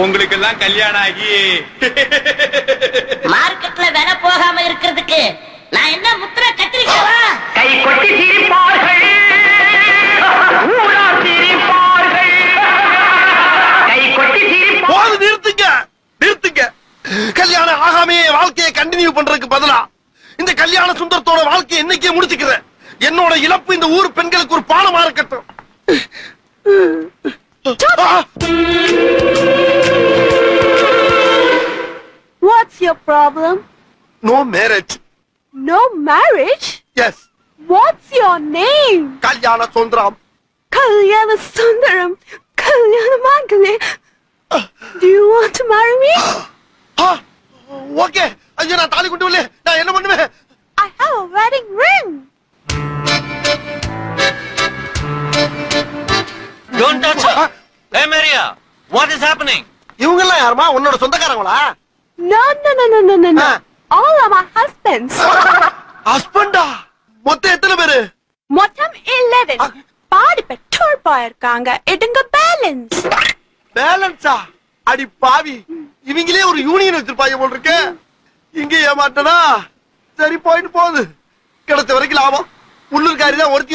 உங்களுக்கு எல்லாம் கல்யாணம் ஆகி மார்க்கெட்ல விலை போகாம இருக்கிறதுக்கு நான் என்ன முத்திர கத்திரிக்கவா கை கொட்டி சிரிப்பார்கள் ஊரார் சிரிப்பார்கள் கை கொட்டி சிரிப்பார்கள் போது நிறுத்துங்க நிறுத்துங்க கல்யாணம் ஆகாமே வாழ்க்கையை கண்டினியூ பண்றதுக்கு பதிலா இந்த கல்யாண சுந்தரத்தோட வாழ்க்கையை இன்னைக்கே முடிச்சுக்கிறேன் என்னோட இழப்பு இந்த ஊர் பெண்களுக்கு ஒரு பாடமா இருக்கட்டும் ஆ! What's your problem? No marriage No marriage? Yes What's your name? Kalyana Sundaram Kalyana Sundaram. Kalyana Mangale. Do you want to marry me? Okay ஐயோ நான் தாலி கொண்டு வரல நான் என்ன பண்ணுவேன் I have a wedding ring. Don't touch her. Hey, Maria, what is happening? இவங்க எல்லாம் யாருமா உன்னோட சொந்தக்காரங்களா No, no, no, no, no, no, no. Ah. All are my husbands. ஹஸ்பண்டா மொத்தம் எத்தனை பேரு மொத்தம் 11. Ah. பாடி பெற்றோர் போயிருக்காங்க எடுங்க பேலன்ஸ் பேலன்ஸா அடி பாவி இவங்களே ஒரு யூனியன் வச்சிருப்பாங்க போல் இருக்கு இங்க ஏமாட்டனா சரி போயிட்டு போகுது கிடைச்ச வரைக்கும் லாபம் உள்ளூர்காரி தான் ஒருத்தி